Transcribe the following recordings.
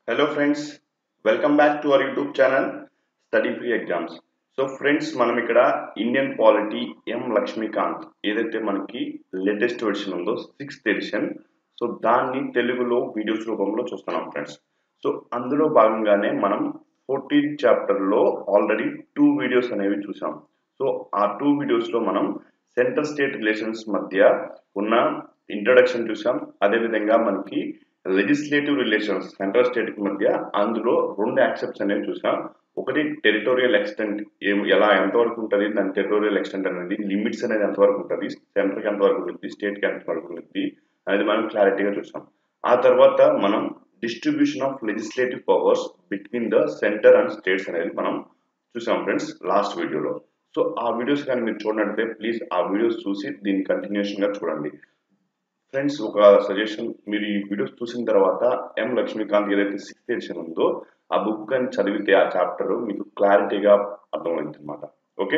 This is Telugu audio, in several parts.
hello friends welcome back to our YouTube channel study free exams so friends మనం ఇక్కడ ఇండియన్ పాలిటీ ఎం లక్ష్మీకాంత్ ఏదైతే మనకి లేటెస్ట్ వెర్షన్ ఉందో సిక్స్త్ ఎడిషన్ సో దాన్ని తెలుగులో వీడియోస్ రూపంలో చూస్తున్నాం ఫ్రెండ్స్ సో అందులో భాగంగానే మనం ఫోర్టీన్ చాప్టర్లో ఆల్రెడీ టూ వీడియోస్ అనేవి చూసాం సో ఆ టూ వీడియోస్లో మనం సెంట్రల్ స్టేట్ రిలేషన్స్ మధ్య ఉన్న ఇంట్రడక్షన్ చూసాం అదేవిధంగా మనకి లెజిస్లేటివ్ రిలేషన్స్ సెంట్రల్ స్టేట్ మధ్య అందులో రెండు యాక్సెప్ట్స్ అనేవి చూసాం ఒకటి టెరిటోరియల్ ఎక్స్టెంట్ ఏం ఎలా ఎంతవరకు ఉంటుంది దాని టెరిటోరియల్ ఎక్స్టెంట్ అనేది లిమిట్స్ అనేది ఎంతవరకు ఉంటుంది సెంటర్కి ఎంతవరకు ఉంటుంది స్టేట్కి ఎంతవరకు ఉంటుంది అనేది మనం క్లారిటీగా చూసాం ఆ తర్వాత మనం distribution of legislative powers between the centre and states అనేది మనం చూసాం ఫ్రెండ్స్ లాస్ట్ వీడియోలో సో ఆ వీడియోస్ కానీ మీరు చూడనట్లయితే ప్లీజ్ ఆ వీడియోస్ చూసి దీన్ని కంటిన్యూషన్ గా చూడండి ఫ్రెండ్స్ ఒక సజెషన్ మీరు ఈ వీడియోస్ చూసిన తర్వాత ఎం లక్ష్మీకాంత్ ఏదైతే సిక్స్త్ ఎడిషన్ ఉందో ఆ బుక్ అని చదివితే ఆ చాప్టర్ మీకు క్లారిటీగా అర్థమైంది అనమాట ఓకే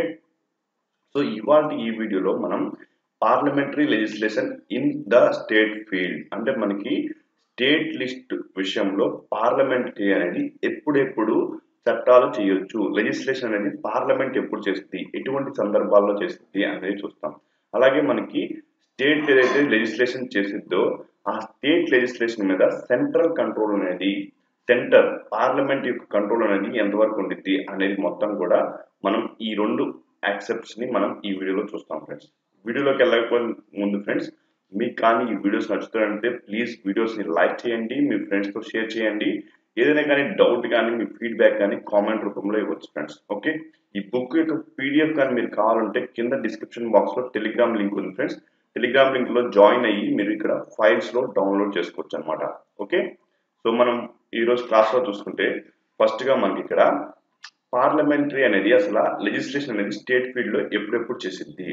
సో ఇవాళ ఈ వీడియోలో మనం parliamentary legislation in the state field అంటే మనకి స్టేట్ లిస్ట్ విషయంలో పార్లమెంటరీ అనేది ఎప్పుడెప్పుడు చట్టాలు చేయొచ్చు లెజిస్లేషన్ అనేది పార్లమెంట్ ఎప్పుడు చేస్తుంది ఎటువంటి సందర్భాల్లో చేస్తుంది అనేది చూస్తాం అలాగే మనకి స్టేట్ ఏదైతే లెజిస్లేషన్ చేసిద్దో ఆ స్టేట్ లెజిస్లేషన్ మీద సెంట్రల్ కంట్రోల్ అనేది సెంటర్ పార్లమెంట్ యొక్క కంట్రోల్ అనేది ఎంతవరకు ఉండిద్ది అనేది మొత్తం కూడా మనం ఈ రెండు యాక్సెప్ట్స్ ని మనం ఈ వీడియోలో చూస్తాం ఫ్రెండ్స్ వీడియోలోకి వెళ్ళకపోతే ముందు ఫ్రెండ్స్ మీకు కానీ ఈ వీడియోస్ నచ్చుతాయంటే ప్లీజ్ వీడియోస్ ని లైక్ చేయండి మీ ఫ్రెండ్స్ తో షేర్ చేయండి ఏదైనా కానీ డౌట్ కానీ మీ ఫీడ్బ్యాక్ కానీ కామెంట్ రూపంలో ఇవ్వచ్చు ఫ్రెండ్స్ ఓకే ఈ బుక్ యొక్క పీడిఎఫ్ కానీ మీరు కావాలంటే కింద డిస్క్రిప్షన్ బాక్స్ లో టెలిగ్రామ్ లింక్ ఉంది ఫ్రెండ్స్ టెలిగ్రామ్ లింక్ లో జాయిన్ అయ్యి మీరు ఇక్కడ ఫైల్స్ లో డౌన్లోడ్ చేసుకోవచ్చు అనమాట ఓకే సో మనం ఈ రోజు క్లాస్ లో చూసుకుంటే ఫస్ట్ గా మనకి ఇక్కడ పార్లమెంటరీ అనేది అసలు లెజిస్లేషన్ అనేది స్టేట్ ఫీల్డ్ లో ఎప్పుడెప్పుడు చేసింది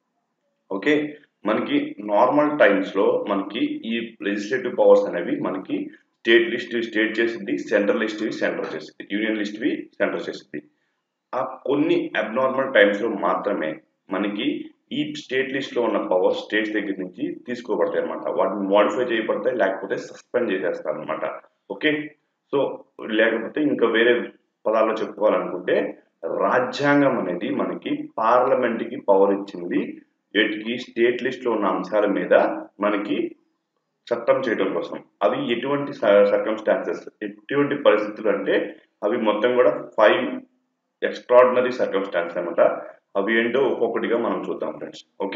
ఓకే మనకి నార్మల్ టైమ్స్ లో మనకి ఈ లెజిస్లేటివ్ పవర్స్ అనేవి మనకి స్టేట్ లిస్ట్ స్టేట్ చేసింది సెంట్రల్ లిస్ట్ సెంటర్ చేసింది యూనియన్ లిస్ట్ సెంటర్ చేసింది ఆ కొన్ని అబ్నార్మల్ టైమ్స్ లో మాత్రమే మనకి ఈ స్టేట్ లిస్ట్ లో ఉన్న పవర్ స్టేట్స్ దగ్గర నుంచి తీసుకోబడతాయి అనమాట వాటిని మోడిఫై చేయబడతాయి లేకపోతే సస్పెండ్ చేసేస్తారు అనమాట ఓకే సో లేకపోతే ఇంకా వేరే పదాల్లో చెప్పుకోవాలనుకుంటే రాజ్యాంగం అనేది మనకి పార్లమెంట్ కి పవర్ ఇచ్చింది వీటికి స్టేట్ లిస్ట్ లో ఉన్న అంశాల మీద మనకి చట్టం చేయడం కోసం అవి ఎటువంటి సర్కమ్స్టాన్సెస్ ఎటువంటి పరిస్థితులు అంటే అవి మొత్తం కూడా ఫైవ్ ఎక్స్ట్రాడినరీ సర్కమ్స్టాన్స్ అనమాట అవి ఏంటో ఒక్కొక్కటిగా మనం చూద్దాం ఫ్రెండ్స్ ఓకే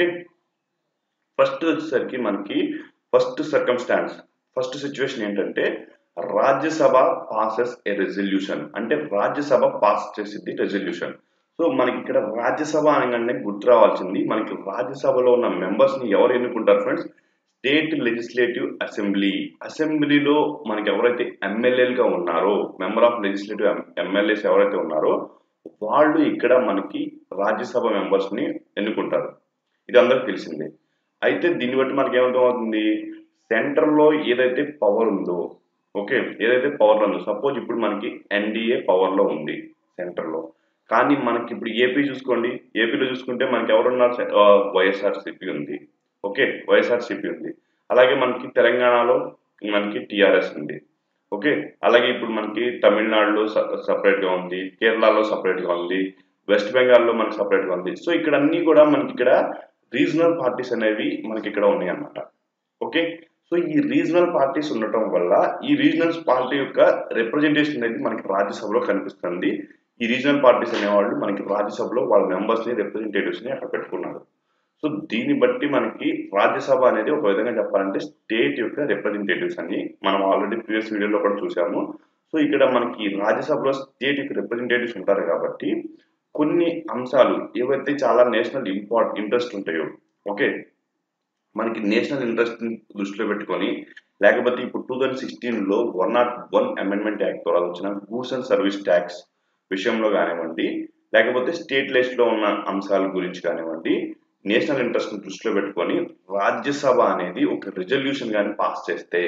ఫస్ట్ వచ్చేసరికి మనకి ఫస్ట్ సర్కమ్స్టాన్స్ ఫస్ట్ సిచ్యువేషన్ ఏంటంటే రాజ్యసభ పాసెస్ ఏ రెజల్యూషన్ అంటే రాజ్యసభ పాస్ చేసింది రెజల్యూషన్ సో మనకి ఇక్కడ రాజ్యసభ అనగానే గుర్తు రావాల్సింది మనకి రాజ్యసభలో ఉన్న మెంబర్స్ ని ఎవరు ఎన్నుకుంటారు ఫ్రెండ్స్ స్టేట్ లెజిస్లేటివ్ అసెంబ్లీ అసెంబ్లీలో మనకి ఎవరైతే ఎమ్మెల్యేలుగా ఉన్నారో మెంబర్ ఆఫ్ లెజిస్లేటివ్ ఎమ్మెల్యేస్ ఎవరైతే ఉన్నారో వాళ్ళు ఇక్కడ మనకి రాజ్యసభ మెంబర్స్ ని ఎన్నుకుంటారు ఇది అందరికి తెలిసిందే అయితే దీన్ని బట్టి మనకి ఏమర్థమవుతుంది సెంటర్లో ఏదైతే పవర్ ఉందో ఓకే ఏదైతే పవర్లో ఉందో సపోజ్ ఇప్పుడు మనకి ఎన్డీఏ పవర్లో ఉంది సెంటర్లో కానీ మనకి ఇప్పుడు ఏపీ చూసుకోండి ఏపీలో చూసుకుంటే మనకి ఎవరున్నారు వైఎస్ఆర్సిపి ఉంది ఓకే వైఎస్ఆర్సిపి ఉంది అలాగే మనకి తెలంగాణలో మనకి టిఆర్ఎస్ ఉంది ఓకే అలాగే ఇప్పుడు మనకి తమిళనాడులో సపరేట్ గా ఉంది కేరళలో సపరేట్ గా ఉంది వెస్ట్ బెంగాల్లో మనకి సపరేట్ గా ఉంది సో ఇక్కడ అన్ని కూడా మనకి ఇక్కడ రీజనల్ పార్టీస్ అనేవి మనకి ఇక్కడ ఉన్నాయి అన్నమాట ఓకే సో ఈ రీజనల్ పార్టీస్ ఉండటం వల్ల ఈ రీజనల్ పార్టీ యొక్క రిప్రజెంటేషన్ అనేది మనకి రాజ్యసభలో కనిపిస్తుంది ఈ రీజనల్ పార్టీస్ అనేవాళ్ళు మనకి రాజ్యసభలో వాళ్ళ మెంబర్స్ ని రిప్రజెంటేటివ్స్ ని అక్కడ పెట్టుకున్నారు సో దీన్ని బట్టి మనకి రాజ్యసభ అనేది ఒక విధంగా చెప్పాలంటే స్టేట్ యొక్క రిప్రజెంటేటివ్స్ అని మనం ఆల్రెడీ ప్రీవియస్ వీడియోలో కూడా చూసాము సో ఇక్కడ మనకి రాజ్యసభలో స్టేట్ యొక్క రిప్రజెంటేటివ్స్ ఉంటారు కాబట్టి కొన్ని అంశాలు ఏవైతే చాలా నేషనల్ ఇంపార్ట్ ఇంట్రెస్ట్ ఉంటాయో ఓకే మనకి నేషనల్ ఇంట్రెస్ట్ దృష్టిలో పెట్టుకొని లేకపోతే ఇప్పుడు టూ థౌజండ్ సిక్స్టీన్లో one not one amendment act ద్వారా వచ్చిన గూడ్స్ అండ్ సర్వీస్ ట్యాక్స్ విషయంలో కానివ్వండి లేకపోతే స్టేట్ లిస్ట్ లో ఉన్న అంశాల గురించి కానివ్వండి నేషనల్ ఇంట్రెస్ట్ దృష్టిలో పెట్టుకొని రాజ్యసభ అనేది ఒక రిజల్యూషన్ కానీ పాస్ చేస్తే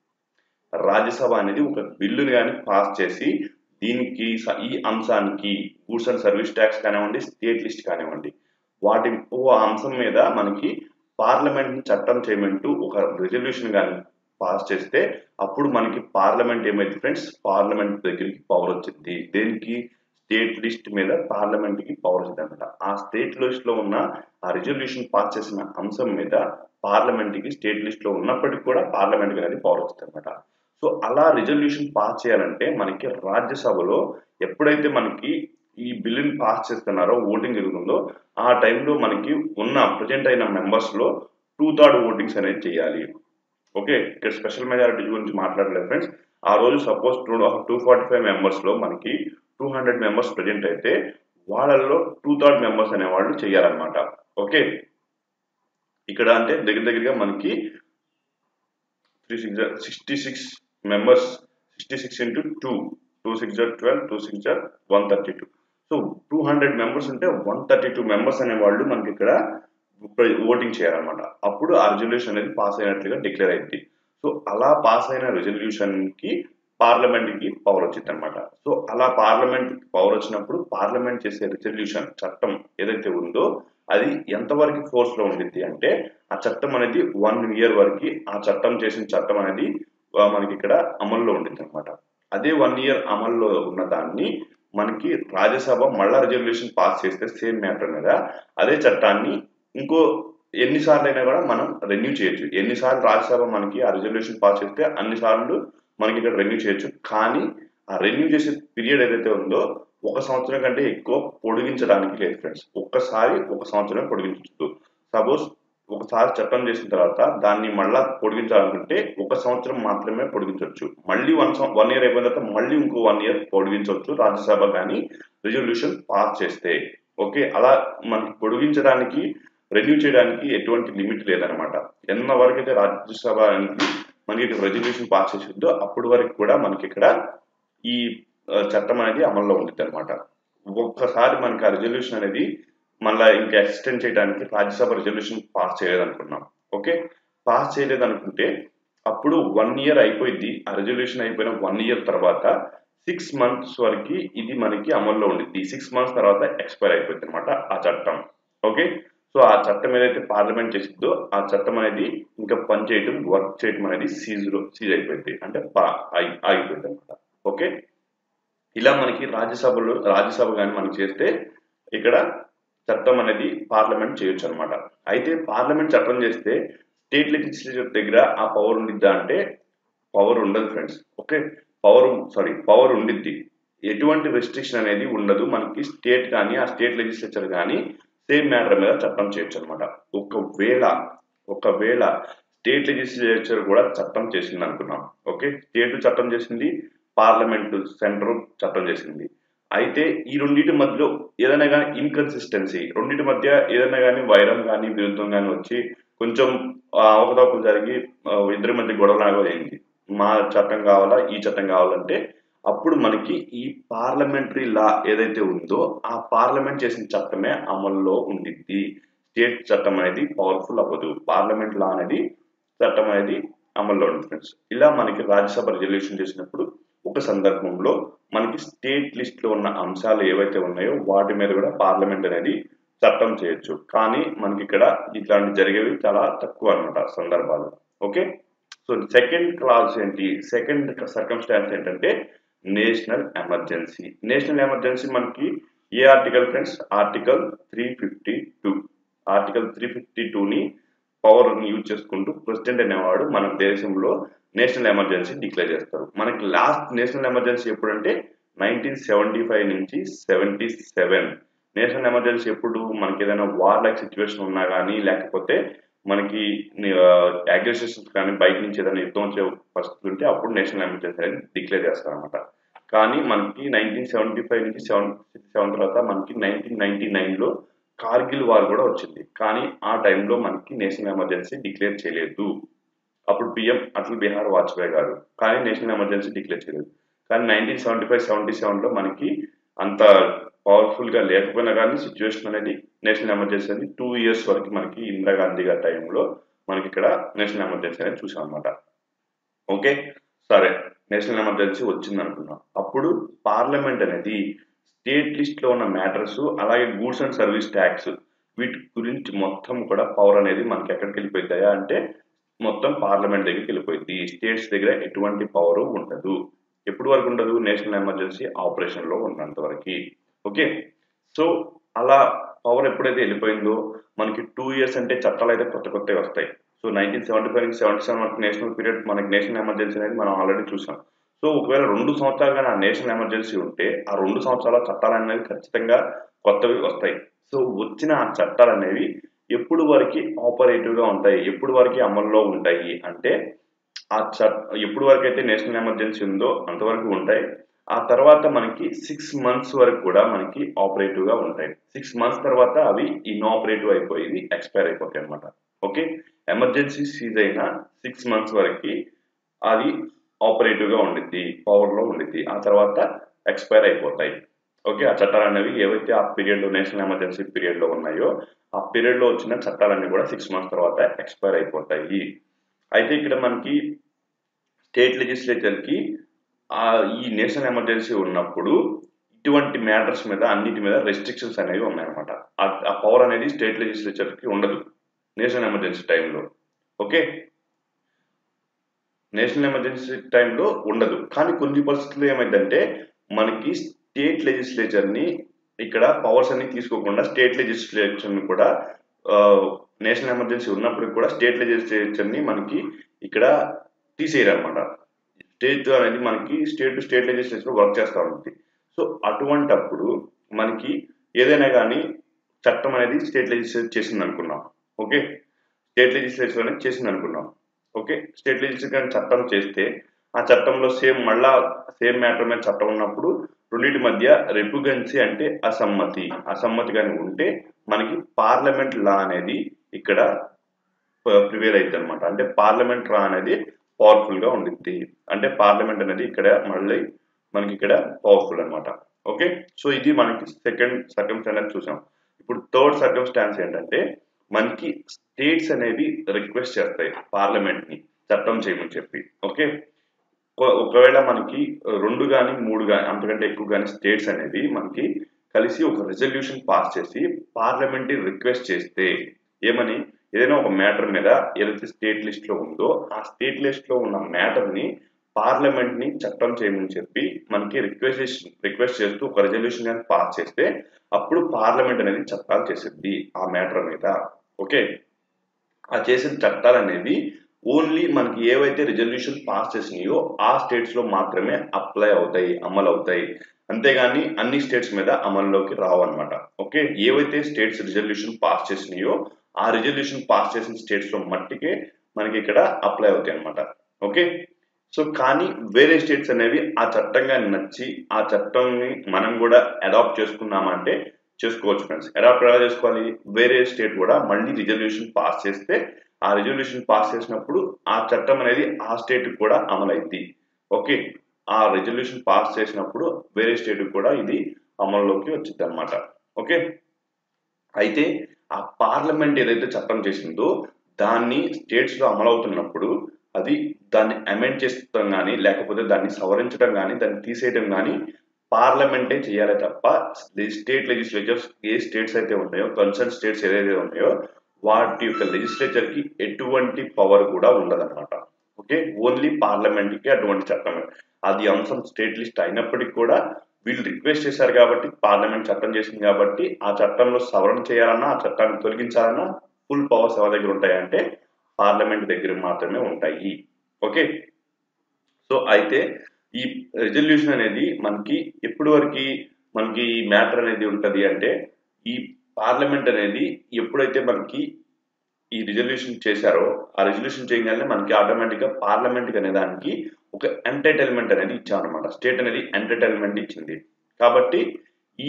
రాజ్యసభ అనేది ఒక బిల్లుని కానీ పాస్ చేసి దీనికి ఈ అంశానికి గూడ్స్ అండ్ సర్వీస్ ట్యాక్స్ కానివ్వండి స్టేట్ లిస్ట్ కానివ్వండి వాటి ఓ అంశం మీద మనకి పార్లమెంట్ చట్టం చేయమంటూ ఒక రిజల్యూషన్ కానీ పాస్ చేస్తే అప్పుడు మనకి పార్లమెంట్ ఏమైంది ఫ్రెండ్స్ పార్లమెంట్ దగ్గరికి పవర్ వచ్చింది దేనికి స్టేట్ లిస్ట్ మీద పార్లమెంట్ కి పవర్ వచ్చింది అనమాట ఆ స్టేట్ లిస్ట్ లో ఉన్న ఆ రిజల్యూషన్ పాస్ చేసిన అంశం మీద పార్లమెంట్ కి స్టేట్ లిస్ట్ లో ఉన్నప్పటికీ కూడా పార్లమెంట్ అనేది పవర్ వస్తుంది అనమాట సో అలా రిజల్యూషన్ పాస్ చేయాలంటే మనకి రాజ్యసభలో ఎప్పుడైతే మనకి ఈ బిల్లుని పాస్ చేస్తున్నారో ఓటింగ్ జరుగుతుందో ఆ టైంలో మనకి ఉన్న ప్రజెంట్ అయిన మెంబర్స్ లో టూ థర్డ్ ఓటింగ్స్ అనేది చేయాలి ఓకే ఇక్కడ స్పెషల్ మెజారిటీ గురించి మాట్లాడలేదు ఫ్రెండ్స్ ఆ రోజు suppose two two forty five members లో మనకి టూ హండ్రెడ్ మెంబర్స్ ప్రజెంట్ అయితే వాళ్ళల్లో టూ థర్డ్ మెంబర్స్ అనేవాళ్ళు చేయాలన్నమాట ఓకే ఇక్కడ అంటే దగ్గర దగ్గరగా మనకి three six sixty six members sixty six into two two six జర్ ట్వెల్వ్ టూ సిక్స్ జర్ one thirty two so two hundred members ఉంటే వన్ థర్టీ టూ మెంబర్స్ అనేవాళ్ళు మనకి ఇక్కడ ఓటింగ్ చేయాలన్నమాట అప్పుడు ఆ రెజల్యూషన్ అనేది పాస్ అయినట్లుగా డిక్లేర్ అయింది సో అలా పాస్ అయిన రెజల్యూషన్ కి పార్లమెంట్ కి పవర్ వచ్చింది అనమాట సో అలా పార్లమెంట్ పవర్ వచ్చినప్పుడు పార్లమెంట్ చేసే రెజల్యూషన్ చట్టం ఏదైతే ఉందో అది ఎంతవరకు ఫోర్స్ లో ఉండిద్ది అంటే ఆ చట్టం అనేది వన్ ఇయర్ వరకు ఆ చట్టం చేసిన చట్టం అనేది మనకి ఇక్కడ అమల్లో ఉండిద్ది అనమాట అదే వన్ ఇయర్ అమల్లో ఉన్న దాన్ని మనకి రాజ్యసభ మళ్ళా రిజల్యూషన్ పాస్ చేస్తే సేమ్ మ్యాటర్ మీద అదే చట్టాన్ని ఇంకో ఎన్నిసార్లు అయినా కూడా మనం రెన్యూ చేయొచ్చు ఎన్నిసార్లు రాజ్యసభ మనకి ఆ రిజల్యూషన్ పాస్ చేస్తే అన్ని సార్లు మనకి ఇక్కడ రెన్యూ చేయొచ్చు కానీ ఆ రెన్యూ చేసే పీరియడ్ ఏదైతే ఉందో ఒక సంవత్సరం కంటే ఎక్కువ పొడిగించడానికి లేదు ఫ్రెండ్స్ ఒక్కసారి ఒక సంవత్సరం పొడిగించవచ్చు సపోజ్ ఒకసారి చట్టం చేసిన తర్వాత దాన్ని మళ్ళా పొడిగించాలనుకుంటే ఒక సంవత్సరం మాత్రమే పొడిగించవచ్చు మళ్ళీ వన్ వన్ ఇయర్ అయిపోయిన తర్వాత మళ్ళీ ఇంకో వన్ ఇయర్ పొడిగించవచ్చు రాజ్యసభ కానీ రిజల్యూషన్ పాస్ చేస్తే ఓకే అలా మనకి పొడిగించడానికి రెన్యూ చేయడానికి ఎటువంటి లిమిట్ లేదనమాట ఎన్న వరకు అయితే రాజ్యసభ అనేది మనకి రెజల్యూషన్ పాస్ చేసిందో అప్పటి వరకు కూడా మనకి ఇక్కడ ఈ చట్టం అనేది అమల్లో ఉంటుంది అనమాట ఒక్కసారి మనకి ఆ రెజల్యూషన్ అనేది మళ్ళీ ఇంకా ఎక్స్టెండ్ చేయడానికి రాజ్యసభ రెజల్యూషన్ పాస్ చేయలేదనుకున్నాం ఓకే పాస్ చేయలేదనుకుంటే అప్పుడు వన్ ఇయర్ అయిపోయింది ఆ రెజల్యూషన్ అయిపోయిన వన్ ఇయర్ తర్వాత సిక్స్ మంత్స్ వరకు ఇది మనకి అమల్లో ఉండిద్ది సిక్స్ మంత్స్ తర్వాత ఎక్స్పైర్ అయిపోయింది అనమాట ఆ చట్టం ఓకే సో ఆ చట్టం ఏదైతే పార్లమెంట్ చేసిందో ఆ చట్టం అనేది ఇంకా పని చేయటం వర్క్ చేయటం అనేది సీజ్ సీజ్ అయిపోయింది అంటే ఆగిపోయింది అనమాట ఓకే ఇలా మనకి రాజ్యసభలో రాజ్యసభ కానీ మనం చేస్తే ఇక్కడ చట్టం అనేది పార్లమెంట్ చేయొచ్చు అనమాట అయితే పార్లమెంట్ చట్టం చేస్తే స్టేట్ లెజిస్లేచర్ దగ్గర ఆ పవర్ ఉండిద్దా అంటే పవర్ ఉండదు friends okay power sorry power ఉండిద్ది ఎటువంటి రెస్ట్రిక్షన్ అనేది ఉండదు మనకి స్టేట్ కానీ ఆ స్టేట్ లెజిస్లేచర్ కానీ సేమ్ మ్యాటర్ మీద చట్టం చేయొచ్చు అనమాట ఒకవేళ ఒకవేళ స్టేట్ లెజిస్లేచర్ కూడా చట్టం చేసింది అనుకున్నాం ఓకే స్టేట్ చట్టం చేసింది పార్లమెంట్ సెంటర్ చట్టం చేసింది అయితే ఈ రెండింటి మధ్యలో ఏదైనా కానీ ఇన్కన్సిస్టెన్సీ రెండింటి మధ్య ఏదైనా కానీ వైరం కానీ విరుద్ధం కానీ వచ్చి కొంచెం అవకతవకలు జరిగి ఇద్దరి మధ్య గొడవలాగా అయింది మా చట్టం కావాలా ఈ చట్టం కావాలంటే అప్పుడు మనకి ఈ పార్లమెంటరీ లా ఏదైతే ఉందో ఆ పార్లమెంట్ చేసిన చట్టమే అమల్లో ఉండిద్ది స్టేట్ చట్టం అనేది పవర్ఫుల్ అవ్వదు పార్లమెంట్ లా అనేది చట్టం అనేది అమల్లో ఉంటుంది ఫ్రెండ్స్ ఇలా మనకి రాజ్యసభ రిజల్యూషన్ చేసినప్పుడు ఒక సందర్భంలో మనకి స్టేట్ లిస్ట్ లో ఉన్న అంశాలు ఏవైతే ఉన్నాయో వాటి మీద కూడా పార్లమెంట్ అనేది చట్టం చేయొచ్చు కానీ మనకి ఇక్కడ ఇట్లాంటి జరిగేవి చాలా తక్కువ అనమాట సందర్భాలు ఓకే సో సెకండ్ క్లాస్ ఏంటి సెకండ్ సర్కమ్స్టాన్స్ ఏంటంటే నేషనల్ ఎమర్జెన్సీ నేషనల్ ఎమర్జెన్సీ మనకి ఏ article friends article three fifty two article three fifty టూని పవర్ యూజ్ చేసుకుంటూ ప్రెసిడెంట్ అనేవాడు మన దేశంలో నేషనల్ ఎమర్జెన్సీ డిక్లేర్ చేస్తారు మనకి లాస్ట్ నేషనల్ ఎమర్జెన్సీ ఎప్పుడంటే నైన్టీన్ సెవెంటీ ఫైవ్ నుంచి సెవెంటీ సెవెన్ నేషనల్ ఎమర్జెన్సీ ఎప్పుడు మనకి ఏదైనా వార్ లైక్ సిచ్యువేషన్ ఉన్నా కానీ లేకపోతే మనకి అగ్రెషన్స్ కానీ బయట నుంచి ఏదైనా యుద్ధం వచ్చే పరిస్థితి ఉంటే అప్పుడు నేషనల్ ఎమర్జెన్సీ అనేది డిక్లేర్ చేస్తారనమాట కానీ మనకి నైన్టీన్ సెవెంటీ ఫైవ్ నుంచి సెవెన్ సెవెన్ తర్వాత మనకి నైన్టీన్ నైన్టీ నైన్లో కార్గిల్ వార్ కూడా వచ్చింది కానీ ఆ టైంలో మనకి నేషనల్ ఎమర్జెన్సీ డిక్లేర్ చేయలేదు అప్పుడు పిఎం అటల్ బిహార్ వాజ్పేయి గారు కానీ నేషనల్ ఎమర్జెన్సీ డిక్లేర్ చేయలేదు కానీ నైన్టీన్ సెవెంటీ ఫైవ్ సెవెంటీ సెవెన్లో మనకి అంత పవర్ఫుల్ గా లేకపోయినా కానీ సిచ్యువేషన్ అనేది నేషనల్ ఎమర్జెన్సీ అనేది టూ ఇయర్స్ వరకు మనకి ఇందిరాగాంధీ గారి టైంలో మనకి ఇక్కడ నేషనల్ ఎమర్జెన్సీ అనేది చూసాం అనమాట ఓకే సరే నేషనల్ ఎమర్జెన్సీ వచ్చింది అనుకున్నాం అప్పుడు పార్లమెంట్ అనేది స్టేట్ లిస్ట్ లో ఉన్న మ్యాటర్స్ అలాగే గూడ్స్ అండ్ సర్వీస్ ట్యాక్స్ వీటి గురించి మొత్తం కూడా పవర్ అనేది మనకి ఎక్కడికి వెళ్ళిపోతాయా అంటే మొత్తం పార్లమెంట్ దగ్గరికి వెళ్ళిపోయింది స్టేట్స్ దగ్గర ఎటువంటి పవర్ ఉండదు ఎప్పుడు వరకు ఉండదు నేషనల్ ఎమర్జెన్సీ ఆపరేషన్ లో ఉన్నంత వరకు ఓకే సో అలా పవర్ ఎప్పుడైతే వెళ్ళిపోయిందో మనకి టూ ఇయర్స్ అంటే చట్టాలు అయితే కొత్త కొత్తవి వస్తాయి సో నైన్టీన్ సెవెంటీ ఫైవ్ నుంచి సెవెంటీ సెవెన్ వరకు నేషనల్ పీరియడ్ మనకి నేషనల్ ఎమర్జెన్సీ అనేది మనం ఆల్రెడీ చూసాం సో ఒకవేళ రెండు సంవత్సరాలు కానీ ఆ నేషనల్ ఎమర్జెన్సీ ఉంటే ఆ రెండు సంవత్సరాల చట్టాలు అనేవి ఖచ్చితంగా కొత్తవి వస్తాయి సో వచ్చిన ఆ చట్టాలు అనేవి ఎప్పుడు వరకు ఆపరేటివ్ గా ఉంటాయి ఎప్పుడు వరకు అమల్లో ఉంటాయి అంటే ఆ చట్ ఎప్పుడు వరకు అయితే నేషనల్ ఎమర్జెన్సీ ఉందో అంతవరకు ఉంటాయి ఆ తర్వాత మనకి సిక్స్ మంత్స్ వరకు కూడా మనకి ఆపరేటివ్ గా ఉంటాయి సిక్స్ మంత్స్ తర్వాత అవి ఇన్ఆపరేటివ్ అయిపోయి ఎక్స్పైర్ అయిపోతాయి అనమాట ఓకే ఎమర్జెన్సీ సీజ్ అయిన సిక్స్ మంత్స్ వరకు అది ఆపరేటివ్ గా ఉండిద్ది పవర్ లో ఉండిద్ది ఆ తర్వాత ఎక్స్పైర్ అయిపోతాయి ఓకే ఆ చట్టాలు అనేవి ఏవైతే ఆ పీరియడ్ లో నేషనల్ ఎమర్జెన్సీ పీరియడ్ లో ఉన్నాయో ఆ పీరియడ్ లో వచ్చిన చట్టాలన్నీ కూడా సిక్స్ మంత్స్ తర్వాత ఎక్స్పైర్ అయిపోతాయి అయితే ఇక్కడ మనకి స్టేట్ లెజిస్లేచర్ కి ఆ ఈ నేషనల్ ఎమర్జెన్సీ ఉన్నప్పుడు ఇటువంటి మ్యాటర్స్ మీద అన్నిటి మీద రెస్ట్రిక్షన్స్ అనేవి ఉన్నాయన్నమాట ఆ పవర్ అనేది స్టేట్ లెజిస్లేచర్ కి ఉండదు నేషనల్ ఎమర్జెన్సీ టైంలో ఓకే నేషనల్ ఎమర్జెన్సీ టైంలో ఉండదు కానీ కొన్ని పరిస్థితుల్లో ఏమైందంటే మనకి స్టేట్ లెజిస్లేచర్ ని ఇక్కడ పవర్స్ అన్ని తీసుకోకుండా స్టేట్ లెజిస్లేచర్ ని కూడా నేషనల్ ఎమర్జెన్సీ ఉన్నప్పుడు కూడా స్టేట్ లెజిస్లేచర్ ని మనకి ఇక్కడ తీసేయరు అనమాట స్టేట్ అనేది మనకి state to state legislature work చేస్తూ ఉంటుంది సో అటువంటప్పుడు మనకి ఏదైనా కానీ చట్టం అనేది స్టేట్ లెజిస్లేచర్ చేసింది అనుకున్నాం ఓకే స్టేట్ లెజిస్లేచర్ అనేది చేసింది అనుకున్నాం ఓకే స్టేట్ లెజిస్లేచర్ చట్టం చేస్తే ఆ చట్టంలో సేమ్ మళ్ళా సేమ్ మ్యాటర్ మీద చట్టం ఉన్నప్పుడు రెండింటి మధ్య రెప్యుగెన్సీ అంటే అసమ్మతి అసమ్మతి కానీ ఉంటే మనకి పార్లమెంట్ లా అనేది ఇక్కడ ప్రివేర్ అవుతుంది అనమాట అంటే పార్లమెంట్ లా అనేది పవర్ఫుల్ గా ఉండిద్ది అంటే పార్లమెంట్ అనేది ఇక్కడ మళ్ళీ మనకి ఇక్కడ పవర్ఫుల్ అనమాట ఓకే సో ఇది మనకి సెకండ్ సర్కమ్స్టాన్స్ చూసాం ఇప్పుడు థర్డ్ సర్కమ్స్టాన్స్ ఏంటంటే మనకి స్టేట్స్ అనేవి రిక్వెస్ట్ చేస్తాయి పార్లమెంట్ ని చట్టం చేయమని చెప్పి ఓకే ఒకవేళ మనకి రెండు కానీ మూడు కానీ అంతకంటే ఎక్కువ కానీ స్టేట్స్ అనేవి మనకి కలిసి ఒక రెజల్యూషన్ పాస్ చేసి పార్లమెంట్ రిక్వెస్ట్ చేస్తే ఏమని ఏదైనా ఒక మ్యాటర్ మీద ఏదైతే స్టేట్ లిస్ట్ లో ఉందో ఆ స్టేట్ లిస్ట్ లో ఉన్న మ్యాటర్ ని పార్లమెంట్ ని చట్టం చేయమని చెప్పి మనకి రిక్వెస్ట్ రిక్వెస్ట్ చేస్తూ ఒక రెజల్యూషన్ కానీ పాస్ చేస్తే అప్పుడు పార్లమెంట్ అనేది చట్టాలు చేసిద్ది ఆ మ్యాటర్ మీద ఓకే ఆ చేసిన చట్టాలు అనేవి ఓన్లీ మనకి ఏవైతే రిజల్యూషన్ పాస్ చేసినాయో ఆ స్టేట్స్ లో మాత్రమే అప్లై అవుతాయి అమలు అవుతాయి అంతేగాని అన్ని స్టేట్స్ మీద అమల్లోకి రావు అనమాట ఓకే ఏవైతే స్టేట్స్ రిజల్యూషన్ పాస్ చేసినాయో ఆ రిజల్యూషన్ పాస్ చేసిన స్టేట్స్ లో మట్టికే మనకి ఇక్కడ అప్లై అవుతాయి అనమాట ఓకే సో కానీ వేరే స్టేట్స్ అనేవి ఆ చట్టంగా నచ్చి ఆ చట్టంని మనం కూడా అడాప్ట్ చేసుకున్నామంటే చేసుకోవచ్చు ఫ్రెండ్స్ అడాప్ట్ ఎలా చేసుకోవాలి వేరే స్టేట్ కూడా మళ్ళీ రిజల్యూషన్ పాస్ చేస్తే ఆ రిజల్యూషన్ పాస్ చేసినప్పుడు ఆ చట్టం అనేది ఆ స్టేట్ కూడా అమలైద్ది ఓకే ఆ రిజల్యూషన్ పాస్ చేసినప్పుడు వేరే స్టేట్ కూడా ఇది అమల్లోకి వచ్చింది అనమాట ఓకే అయితే ఆ పార్లమెంట్ ఏదైతే చట్టం చేసిందో దాన్ని స్టేట్స్ లో అమలవుతున్నప్పుడు అది దాన్ని అమెండ్ చేస్తాం కానీ లేకపోతే దాన్ని సవరించడం కానీ దాన్ని తీసేయడం కానీ పార్లమెంటే చేయాలి తప్ప స్టేట్ లెజిస్లేచర్స్ ఏ స్టేట్స్ అయితే ఉన్నాయో కన్సర్న్ స్టేట్స్ ఏదైతే ఉన్నాయో వాటి యొక్క లెజిస్లేచర్ కి ఎటువంటి పవర్ కూడా ఉండదన్నమాట ఓకే ఓన్లీ పార్లమెంట్ కి అటువంటి చట్టం అది అంశం స్టేట్ లిస్ట్ అయినప్పటికీ కూడా వీళ్ళు రిక్వెస్ట్ చేశారు కాబట్టి పార్లమెంట్ చట్టం చేసింది కాబట్టి ఆ చట్టంలో సవరణ చేయాలన్నా ఆ చట్టాన్ని తొలగించాలన్నా ఫుల్ పవర్స్ ఎవరి దగ్గర ఉంటాయంటే పార్లమెంట్ దగ్గర మాత్రమే ఉంటాయి ఓకే సో అయితే ఈ రెజల్యూషన్ అనేది మనకి ఎప్పటి వరకు మనకి ఈ మ్యాటర్ అనేది ఉంటది అంటే ఈ పార్లమెంట్ అనేది ఎప్పుడైతే మనకి ఈ రిజల్యూషన్ చేశారో ఆ రిజల్యూషన్ చేయగానే మనకి ఆటోమేటిక్ గా పార్లమెంట్ అనే దానికి ఒక ఎంటర్టైన్మెంట్ అనేది ఇచ్చామన్నమాట స్టేట్ అనేది ఎంటర్టైన్మెంట్ ఇచ్చింది కాబట్టి ఈ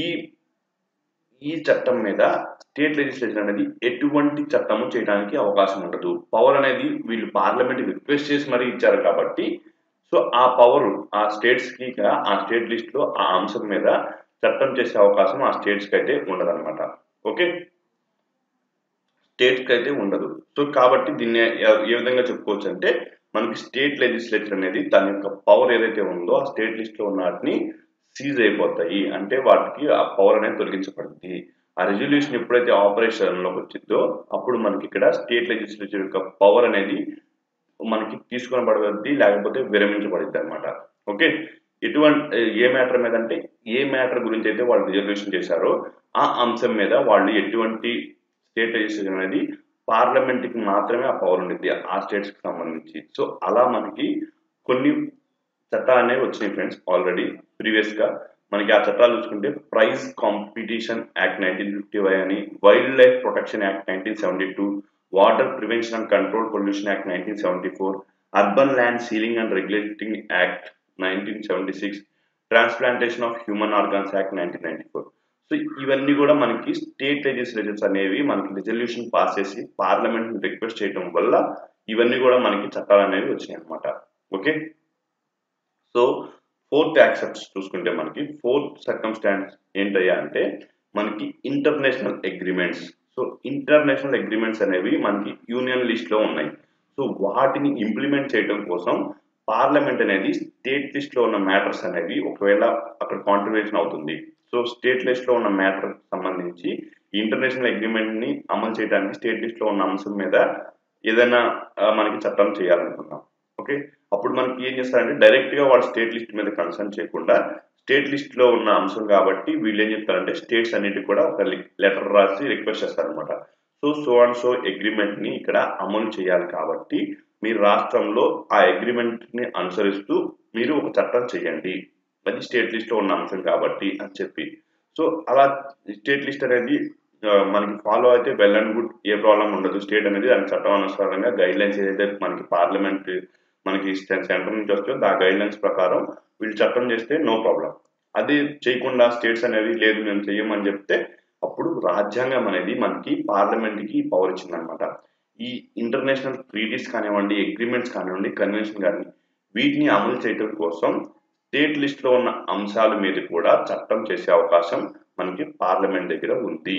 ఈ చట్టం మీద స్టేట్ లెజిస్లేచర్ అనేది ఎటువంటి చట్టము చేయడానికి అవకాశం ఉండదు పవర్ అనేది వీళ్ళు పార్లమెంట్ రిక్వెస్ట్ చేసి మరీ ఇచ్చారు కాబట్టి సో ఆ పవర్ ఆ స్టేట్స్ కి ఆ స్టేట్ లిస్ట్ లో ఆ అంశం మీద చట్టం చేసే అవకాశం ఆ స్టేట్స్ కి అయితే ఉండదన్నమాట ఓకే స్టేట్స్ కి అయితే ఉండదు సో కాబట్టి దీన్ని ఏ విధంగా చెప్పుకోవచ్చు అంటే మనకి స్టేట్ లెజిస్లేచర్ అనేది దాని యొక్క పవర్ ఏదైతే ఉందో ఆ స్టేట్ లిస్ట్ లో ఉన్న వాటిని సీజ్ అయిపోతాయి అంటే వాటికి ఆ పవర్ అనేది తొలగించబడుతుంది ఆ రెజల్యూషన్ ఎప్పుడైతే ఆపరేషన్ లోకి వచ్చిందో అప్పుడు మనకి ఇక్కడ స్టేట్ లెజిస్లేచర్ యొక్క పవర్ అనేది మనకి తీసుకొనబడద్ది లేకపోతే విరమించబడుద్ది అనమాట ఓకే ఎటువంటి ఏ మ్యాటర్ మీద అంటే ఏ మ్యాటర్ గురించి అయితే వాళ్ళు రిజర్వేషన్ చేశారో ఆ అంశం మీద వాళ్ళు ఎటువంటి స్టేట్ లెజిస్లేషన్ అనేది పార్లమెంట్కి మాత్రమే ఆ పవర్ ఉండిద్ది ఆ స్టేట్స్కి సంబంధించి సో అలా మనకి కొన్ని చట్టాలు అనేవి వచ్చినాయి ఫ్రెండ్స్ ఆల్రెడీ ప్రీవియస్గా మనకి ఆ చట్టాలు చూసుకుంటే prize competition act nineteen fifty five అని wild life protection act nineteen seventy two water prevention and control pollution act nineteen seventy four urban land ceiling and regulating act nineteen seventy six transplantation of human organs act nineteen ninety four so ఇవన్నీ కూడా మనకి స్టేట్ లెజిస్లేచర్స్ అనేవి మనకి రిజల్యూషన్ పాస్ చేసి పార్లమెంట్ రిక్వెస్ట్ చేయడం వల్ల ఇవన్నీ కూడా మనకి చట్టాలు అనేవి వచ్చినాయి అనమాట ఓకే సో ఫోర్త్ యాక్సెప్ట్స్ చూసుకుంటే మనకి ఫోర్త్ సర్కమ్స్టాన్స్ ఏంటయ్యా అంటే మనకి international agreements so international agreements అనేవి మనకి యూనియన్ లిస్ట్ లో ఉన్నాయి సో వాటిని ఇంప్లిమెంట్ చేయడం కోసం పార్లమెంట్ అనేది స్టేట్ లిస్ట్ లో ఉన్న మ్యాటర్స్ అనేవి ఒకవేళ అక్కడ కాంట్రిబ్యూషన్ అవుతుంది సో స్టేట్ లిస్ట్ లో ఉన్న మ్యాటర్ సంబంధించి ఇంటర్నేషనల్ అగ్రిమెంట్ ని అమలు చేయడానికి స్టేట్ లిస్ట్ లో ఉన్న అంశం మీద ఏదైనా మనకి చట్టం చేయాలనుకున్నాం ఓకే అప్పుడు మనకి ఏం చేస్తారంటే డైరెక్ట్ గా వాళ్ళు స్టేట్ లిస్ట్ మీద కన్సర్న్ చేయకుండా స్టేట్ లిస్ట్ లో ఉన్న అంశం కాబట్టి వీళ్ళు ఏం చెప్తారంటే స్టేట్స్ అన్నిటికి కూడా ఒక లెటర్ రాసి రిక్వెస్ట్ చేస్తారనమాట so so and so agreement ని ఇక్కడ అమలు చేయాలి కాబట్టి మీ రాష్ట్రంలో ఆ అగ్రిమెంట్ ని అనుసరిస్తూ మీరు ఒక చట్టం చేయండి అది స్టేట్ లిస్ట్ లో ఉన్న అంశం కాబట్టి అని చెప్పి సో అలా స్టేట్ లిస్ట్ అనేది మనకి ఫాలో అయితే వెల్ అండ్ గుడ్ ఏ ప్రాబ్లం ఉండదు స్టేట్ అనేది దాని చట్టం అనుసారంగా గైడ్ లైన్స్ ఏదైతే మనకి పార్లమెంట్ మనకి సెంటర్ నుంచి వస్తుందో ఆ గైడ్ లైన్స్ ప్రకారం వీళ్ళు చట్టం చేస్తే నో ప్రాబ్లం అది చేయకుండా స్టేట్స్ అనేవి లేదు మేము చెయ్యమని చెప్తే అప్పుడు రాజ్యాంగం అనేది మనకి పార్లమెంట్ కి పవర్ ఇచ్చిందనమాట ఈ ఇంటర్నేషనల్ ట్రీటీస్ కానివ్వండి అగ్రిమెంట్స్ కానివ్వండి కన్వెన్షన్ కానివ్వండి వీటిని అమలు చేయడం కోసం స్టేట్ లిస్ట్ లో ఉన్న అంశాల మీద కూడా చట్టం చేసే అవకాశం మనకి పార్లమెంట్ దగ్గర ఉంది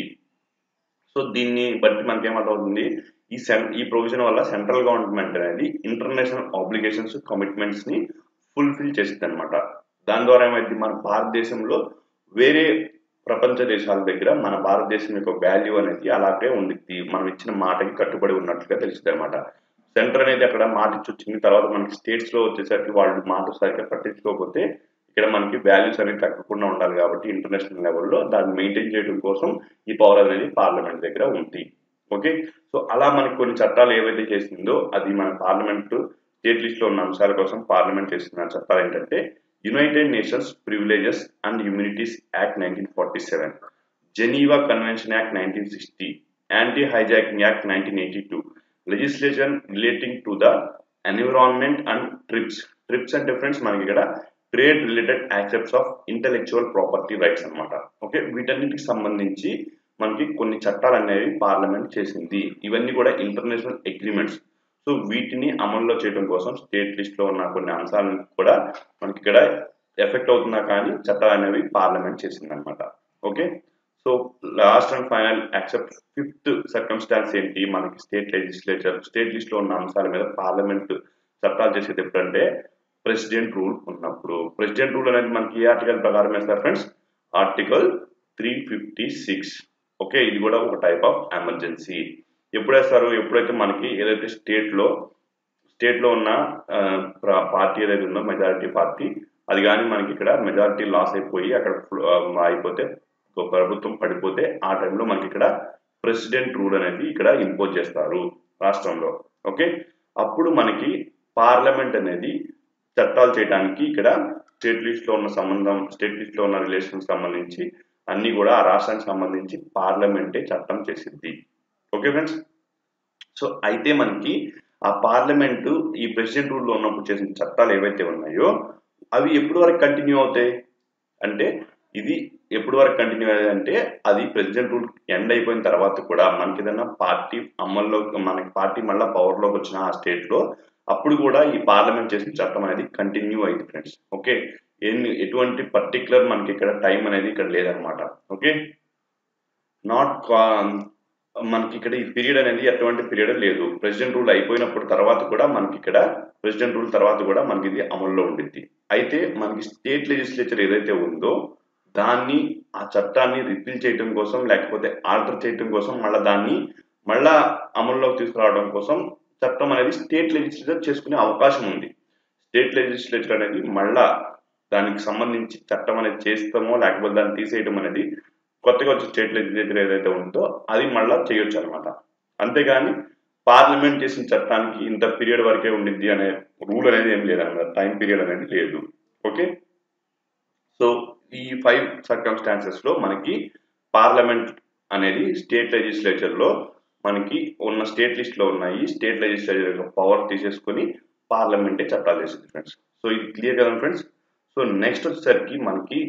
సో దీన్ని బట్టి మనకి ఏమవుతుంది ఈ సెం ఈ ప్రొవిజన్ వల్ల సెంట్రల్ గవర్నమెంట్ అనేది ఇంటర్నేషనల్ ఆబ్లిగేషన్స్ కమిట్మెంట్స్ ని ఫుల్ఫిల్ చేసింది అనమాట దాని ద్వారా ఏమైంది మన భారతదేశంలో వేరే ప్రపంచ దేశాల దగ్గర మన భారతదేశం యొక్క వాల్యూ అనేది అలాగే ఉండిద్ది మనం ఇచ్చిన మాటకి కట్టుబడి ఉన్నట్లుగా తెలుస్తుంది అనమాట సెంటర్ అనేది అక్కడ మాట ఇచ్చి వచ్చింది తర్వాత మనకి స్టేట్స్ లో వచ్చేసరికి వాళ్ళు మాట సరిగ్గా పట్టించుకోకపోతే ఇక్కడ మనకి వాల్యూస్ అనేది తగ్గకుండా ఉండాలి కాబట్టి ఇంటర్నేషనల్ లెవెల్లో దాన్ని మెయింటైన్ చేయడం కోసం ఈ పవర్ అనేది పార్లమెంట్ దగ్గర ఉంది ఓకే సో అలా మనకి కొన్ని చట్టాలు ఏవైతే చేసిందో అది మన పార్లమెంట్ స్టేట్ లిస్ట్ లో ఉన్న అంశాల కోసం పార్లమెంట్ చేస్తున్న చట్టాలు ఏంటంటే United Nations privileges and immunities act nineteen forty seven Geneva convention act nineteen sixty anti hijacking act nineteen eighty two legislation relating to the environment and TRIPS TRIPS and difference మనకి ఇక్కడ trade related accepts of intellectual property rights అనమాట ఓకే వీటన్నిటికి సంబంధించి మనకి కొన్ని చట్టాలు అనేవి పార్లమెంట్ చేసింది ఇవన్నీ కూడా ఇంటర్నేషనల్ అగ్రిమెంట్స్ సో వీటిని అమల్లో చేయడం కోసం స్టేట్ లిస్ట్ లో ఉన్న కొన్ని అంశాలను కూడా మనకి ఇక్కడ ఎఫెక్ట్ అవుతున్నా కానీ చట్టాలు అనేవి పార్లమెంట్ చేసింది అనమాట okay so last and final accept fifth circumstance ఏంటి మనకి స్టేట్ లెజిస్లేచర్ స్టేట్ లిస్ట్ లో ఉన్న అంశాల మీద పార్లమెంట్ చట్టాలు చేసేది ఎప్పుడంటే ప్రెసిడెంట్ రూల్ ఉన్నప్పుడు ప్రెసిడెంట్ రూల్ అనేది మనకి ఏ ఆర్టికల్ ప్రకారం వేస్తారు friends article three fifty six okay ఇది కూడా ఒక టైప్ ఆఫ్ ఎమర్జెన్సీ ఎప్పుడు వేస్తారు ఎప్పుడైతే మనకి ఏదైతే స్టేట్ లో స్టేట్ లో ఉన్న పార్టీ ఏదైతే ఉందో మెజారిటీ పార్టీ అది కానీ మనకి ఇక్కడ మెజారిటీ లాస్ అయిపోయి అక్కడ అయిపోతే ప్రభుత్వం పడిపోతే ఆ టైంలో మనకి ఇక్కడ ప్రెసిడెంట్ రూల్ అనేది ఇక్కడ ఇంపోజ్ చేస్తారు రాష్ట్రంలో ఓకే అప్పుడు మనకి పార్లమెంట్ అనేది చట్టాలు చేయడానికి ఇక్కడ స్టేట్ లిస్ట్ లో ఉన్న సంబంధం స్టేట్ లిస్ట్ లో ఉన్న రిలేషన్ సంబంధించి అన్ని కూడా ఆ రాష్ట్రానికి సంబంధించి పార్లమెంటే చట్టం చేసింది ఓకే ఫ్రెండ్స్ సో అయితే మనకి ఆ పార్లమెంటు ఈ ప్రెసిడెంట్ రూల్లో ఉన్నప్పుడు చేసిన చట్టాలు ఏవైతే ఉన్నాయో అవి ఎప్పుడు వరకు కంటిన్యూ అవుతాయి అంటే ఇది ఎప్పుడు వరకు కంటిన్యూ అయ్యేది అంటే అది ప్రెసిడెంట్ రూల్ ఎండ్ అయిపోయిన తర్వాత కూడా మనకి ఏదైనా పార్టీ అమల్లో మనకి పార్టీ మళ్ళీ పవర్లోకి వచ్చిన ఆ స్టేట్లో అప్పుడు కూడా ఈ పార్లమెంట్ చేసిన చట్టం అనేది కంటిన్యూ అయింది ఫ్రెండ్స్ ఓకే ఎన్ని ఎటువంటి పర్టికులర్ మనకి ఇక్కడ టైం అనేది ఇక్కడ లేదనమాట ఓకే నాట్ మనకి ఇక్కడ ఈ పీరియడ్ అనేది ఎటువంటి పీరియడ్ లేదు ప్రెసిడెంట్ రూల్ అయిపోయినప్పుడు తర్వాత కూడా మనకి ఇక్కడ ప్రెసిడెంట్ రూల్ తర్వాత కూడా మనకి ఇది అమల్లో ఉండిద్ది అయితే మనకి స్టేట్ లెజిస్లేచర్ ఏదైతే ఉందో దాన్ని ఆ చట్టాన్ని రిపీల్ చేయడం కోసం లేకపోతే ఆల్టర్ చేయడం కోసం మళ్ళీ దాన్ని మళ్ళా అమల్లోకి తీసుకురావడం కోసం చట్టం అనేది స్టేట్ లెజిస్లేచర్ చేసుకునే అవకాశం ఉంది స్టేట్ లెజిస్లేచర్ అనేది మళ్ళా దానికి సంబంధించి చట్టం అనేది చేస్తామో లేకపోతే దాన్ని తీసేయడం అనేది కొత్తగా వచ్చే స్టేట్ లెజిస్లేచర్ ఏదైతే ఉందో అది మళ్ళా చేయొచ్చు అనమాట అంతేగాని పార్లమెంట్ చేసిన చట్టానికి ఇంత పీరియడ్ వరకే ఉండిద్ది అనే రూల్ అనేది ఏం లేదన్నమాట టైం పీరియడ్ అనేది లేదు ఓకే సో ఈ ఫైవ్ సర్కమ్స్టాన్సెస్ లో మనకి పార్లమెంట్ అనేది స్టేట్ లెజిస్లేచర్ లో మనకి ఉన్న స్టేట్ లిస్ట్ లో ఉన్నాయి స్టేట్ లెజిస్లేచర్ పవర్ తీసేసుకొని పార్లమెంటే చట్టాలు చేసింది ఫ్రెండ్స్ సో ఇది క్లియర్ కదా ఫ్రెండ్స్ సో నెక్స్ట్ వచ్చేసరికి మనకి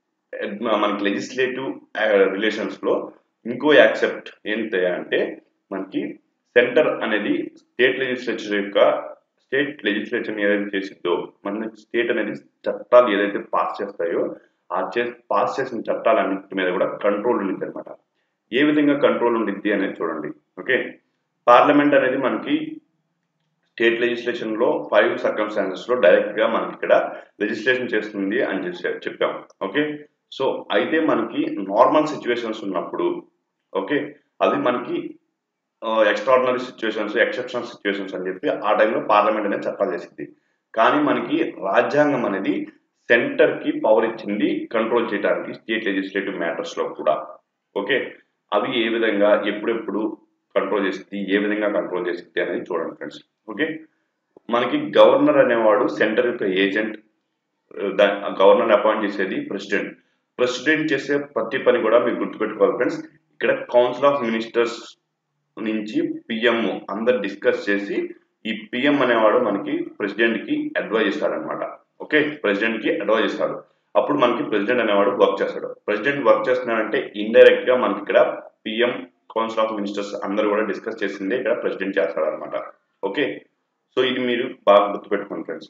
మనకి లెజిస్లేటివ్ రిలేషన్స్ లో ఇంకో యాక్సెప్ట్ ఏంటి అంటే మనకి సెంటర్ అనేది స్టేట్ లెజిస్లేచర్ యొక్క స్టేట్ లెజిస్లేచర్ ఏదైతే చేసిందో మన స్టేట్ అనేది చట్టాలు ఏదైతే పాస్ చేస్తాయో ఆ చే పాస్ చేసిన చట్టాలన్నింటి మీద కూడా కంట్రోల్ ఉండిద్ది అనమాట ఏ విధంగా కంట్రోల్ ఉండిద్ది అనేది చూడండి ఓకే పార్లమెంట్ అనేది మనకి స్టేట్ లెజిస్లేషన్ లో ఫైవ్ సర్కమ్స్టాన్సెస్ లో డైరెక్ట్ గా మనకి ఇక్కడ లెజిస్లేషన్ చేస్తుంది అని చెప్పి చెప్పాం ఓకే సో అయితే మనకి నార్మల్ సిచ్యువేషన్స్ ఉన్నప్పుడు ఓకే అది మనకి ఎక్స్ట్రాడినరీ సిచ్యువేషన్స్ ఎక్సెప్షనల్ సిచ్యువేషన్స్ అని చెప్పి ఆ టైంలో పార్లమెంట్ అనేది చట్టాలు చేసింది కానీ మనకి రాజ్యాంగం అనేది సెంటర్ కి పవర్ ఇచ్చింది కంట్రోల్ చేయడానికి స్టేట్ లెజిస్లేటివ్ మ్యాటర్స్ లో కూడా ఓకే అవి ఏ విధంగా ఎప్పుడెప్పుడు కంట్రోల్ చేసింది ఏ విధంగా కంట్రోల్ చేసింది అనేది చూడండి ఫ్రెండ్స్ ఓకే మనకి గవర్నర్ అనేవాడు సెంటర్ యొక్క ఏజెంట్ గవర్నర్ అపాయింట్ చేసేది ప్రెసిడెంట్ ప్రెసిడెంట్ చేసే ప్రతి పని కూడా మీరు గుర్తుపెట్టుకోవాలి ఫ్రెండ్స్ ఇక్కడ కౌన్సిల్ ఆఫ్ మినిస్టర్స్ నుంచి పిఎం అందరు డిస్కస్ చేసి ఈ పిఎం అనేవాడు మనకి ప్రెసిడెంట్ కి అడ్వైజ్ ఇస్తాడనమాట ఓకే ప్రెసిడెంట్ కి అడ్వైజ్ ఇస్తాడు అప్పుడు మనకి ప్రెసిడెంట్ అనేవాడు వర్క్ చేస్తాడు ప్రెసిడెంట్ వర్క్ చేస్తున్నాడంటే ఇండైరెక్ట్ గా మనకి ఇక్కడ పిఎం కౌన్సిల్ ఆఫ్ మినిస్టర్స్ అందరూ కూడా డిస్కస్ చేసిందే ఇక్కడ ప్రెసిడెంట్ చేస్తాడు అనమాట ఓకే సో ఇది మీరు బాగా గుర్తుపెట్టుకోండి ఫ్రెండ్స్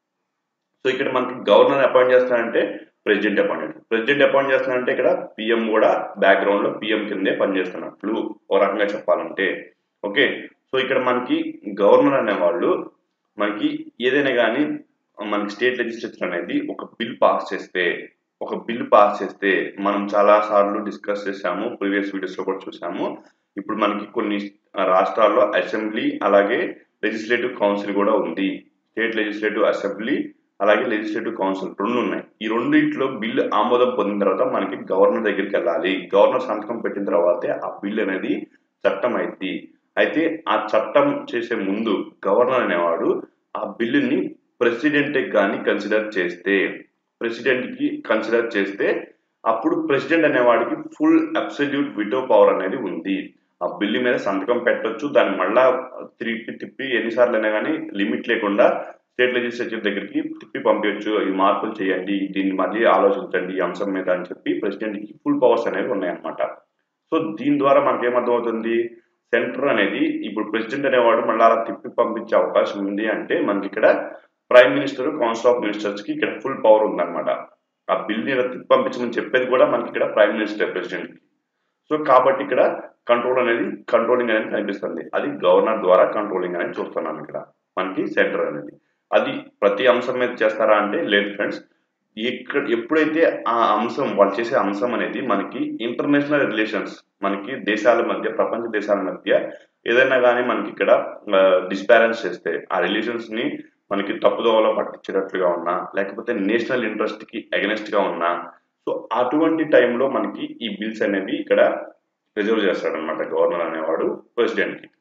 సో ఇక్కడ మనకి గవర్నర్ అపాయింట్ చేస్తానంటే ప్రెసిడెంట్ అపాయింట్ ప్రెసిడెంట్ అపాయింట్ చేస్తానంటే ఇక్కడ పిఎం కూడా బ్యాక్గ్రౌండ్ లో పిఎం కిందే పనిచేస్తున్నట్లు ఓ రకంగా చెప్పాలంటే ఓకే సో ఇక్కడ మనకి గవర్నర్ అనేవాళ్ళు మనకి ఏదైనా కానీ మనకి స్టేట్ లెజిస్లేచర్ అనేది ఒక బిల్ పాస్ చేస్తే ఒక బిల్ పాస్ చేస్తే మనం చాలా సార్లు డిస్కస్ చేసాము ప్రీవియస్ వీడియోస్ లో కూడా చూసాము ఇప్పుడు మనకి కొన్ని రాష్ట్రాల్లో అసెంబ్లీ అలాగే లెజిస్లేటివ్ కౌన్సిల్ కూడా ఉంది స్టేట్ లెజిస్లేటివ్ అసెంబ్లీ అలాగే లెజిస్లేటివ్ కౌన్సిల్ రెండు ఉన్నాయి ఈ రెండింటిలో బిల్లు ఆమోదం పొందిన తర్వాత మనకి గవర్నర్ దగ్గరికి వెళ్ళాలి గవర్నర్ సంతకం పెట్టిన తర్వాతే ఆ బిల్ అనేది చట్టం అయింది అయితే ఆ చట్టం చేసే ముందు గవర్నర్ అనేవాడు ఆ బిల్లుని ప్రెసిడెంట్ కానీ కన్సిడర్ చేస్తే ప్రెసిడెంట్ కి కన్సిడర్ చేస్తే అప్పుడు ప్రెసిడెంట్ అనేవాడికి ఫుల్ అబ్సల్యూట్ విటో పవర్ అనేది ఉంది ఆ బిల్లు మీద సంతకం పెట్టొచ్చు దాన్ని మళ్ళా తిరిగి తిప్పి ఎన్నిసార్లు అయినా కానీ లిమిట్ లేకుండా స్టేట్ లెజిస్లేచర్ దగ్గరికి తిప్పి పంపించచ్చు ఈ మార్పులు చేయండి దీన్ని మళ్ళీ ఆలోచించండి ఈ అంశం మీద అని చెప్పి ప్రెసిడెంట్ కి ఫుల్ పవర్స్ అనేవి ఉన్నాయన్నమాట సో దీని ద్వారా మనకి ఏమర్థమవుతుంది సెంటర్ అనేది ఇప్పుడు ప్రెసిడెంట్ అనేవాడు మళ్ళీ అలా తిప్పి పంపించే అవకాశం ఉంది అంటే మనకి ఇక్కడ prime minister council of ministers కి ఇక్కడ ఫుల్ పవర్ ఉందన్నమాట ఆ బిల్ ని తిప్పి పంపించమని చెప్పేది కూడా మనకి ఇక్కడ ప్రైమ్ మినిస్టర్ ప్రెసిడెంట్ కి సో కాబట్టి ఇక్కడ కంట్రోల్ అనేది కంట్రోలింగ్ అనేది కనిపిస్తుంది అది గవర్నర్ ద్వారా కంట్రోలింగ్ అనేది చూస్తున్నాం ఇక్కడ మనకి సెంటర్ అనేది అది ప్రతి అంశం మీద చేస్తారా అంటే లేదు ఫ్రెండ్స్ ఇక్కడ ఎప్పుడైతే ఆ అంశం వాళ్ళు చేసే అంశం అనేది మనకి ఇంటర్నేషనల్ రిలేషన్స్ మనకి దేశాల మధ్య ప్రపంచ దేశాల మధ్య ఏదైనా కానీ మనకి ఇక్కడ డిస్బ్యాలెన్స్ చేస్తే ఆ రిలేషన్స్ ని మనకి తప్పుదోవలో పట్టించేటట్లుగా ఉన్నా లేకపోతే నేషనల్ ఇంట్రెస్ట్ కి అగెనెస్ట్ గా ఉన్నా సో అటువంటి టైంలో మనకి ఈ బిల్స్ అనేవి ఇక్కడ రిజర్వ్ చేస్తాడనమాట గవర్నర్ అనేవాడు ప్రెసిడెంట్ కి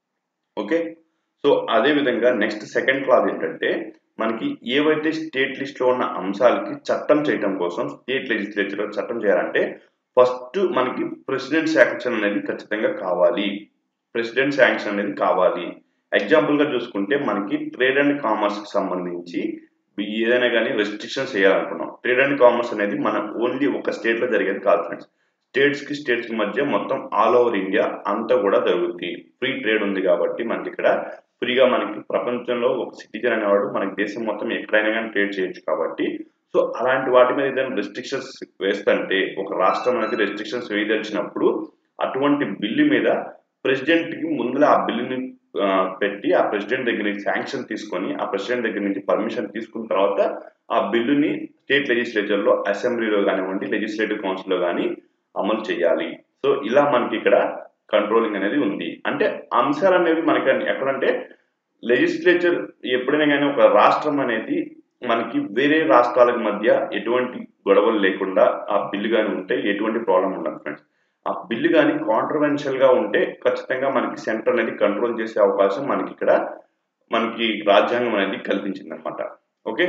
ఓకే సో అదే విధంగా నెక్స్ట్ సెకండ్ క్లాజ్ ఏంటంటే మనకి ఏవైతే స్టేట్ లిస్ట్ లో ఉన్న అంశాలకి చట్టం చేయడం కోసం స్టేట్ లెజిస్లేచర్ చట్టం చేయాలంటే ఫస్ట్ మనకి ప్రెసిడెంట్ శాంక్షన్ అనేది ఖచ్చితంగా కావాలి ప్రెసిడెంట్ శాంక్షన్ అనేది కావాలి ఎగ్జాంపుల్ గా చూసుకుంటే మనకి ట్రేడ్ అండ్ కామర్స్ కి సంబంధించి ఏదైనా కానీ రెస్ట్రిక్షన్స్ చేయాలనుకున్నాం ట్రేడ్ అండ్ కామర్స్ అనేది మన ఓన్లీ ఒక స్టేట్ లో జరిగేది కాదు ఫ్రెండ్స్ స్టేట్స్ కి స్టేట్స్ కి మధ్య మొత్తం ఆల్ ఓవర్ ఇండియా అంతా కూడా జరుగుతుంది ఫ్రీ ట్రేడ్ ఉంది కాబట్టి మనకి ఇక్కడ ఫ్రీగా మనకి ప్రపంచంలో ఒక సిటిజన్ అనేవాడు మనకి దేశం మొత్తం ఎక్కడైనా కానీ ట్రేడ్ చేయొచ్చు కాబట్టి సో అలాంటి వాటి మీద ఏదైనా రెస్ట్రిక్షన్స్ వేస్తుంటే ఒక రాష్ట్రం అనేది రెస్ట్రిక్షన్స్ వేయదలిచినప్పుడు అటువంటి బిల్లు మీద ప్రెసిడెంట్ కి ముందులో ఆ బిల్లుని పెట్టి ఆ ప్రెసిడెంట్ దగ్గర నుంచి శాంక్షన్ తీసుకొని ఆ ప్రెసిడెంట్ దగ్గర నుంచి పర్మిషన్ తీసుకున్న తర్వాత ఆ బిల్లుని స్టేట్ లెజిస్లేచర్ లో అసెంబ్లీలో కానివ్వండి లెజిస్లేటివ్ కౌన్సిల్ లో కానీ అమలు చేయాలి సో ఇలా మనకి ఇక్కడ కంట్రోలింగ్ అనేది ఉంది అంటే అంశాలు అనేవి మనకి ఎక్కడంటే లెజిస్లేచర్ ఎప్పుడైనా కానీ ఒక రాష్ట్రం అనేది మనకి వేరే రాష్ట్రాల మధ్య ఎటువంటి గొడవలు లేకుండా ఆ బిల్లు కానీ ఉంటే ఎటువంటి ప్రాబ్లం ఉండదు ఫ్రెండ్స్ ఆ బిల్లు కానీ కాంట్రవెన్షియల్ గా ఉంటే ఖచ్చితంగా మనకి సెంటర్ అనేది కంట్రోల్ చేసే అవకాశం మనకి ఇక్కడ మనకి రాజ్యాంగం అనేది కల్పించింది అనమాట ఓకే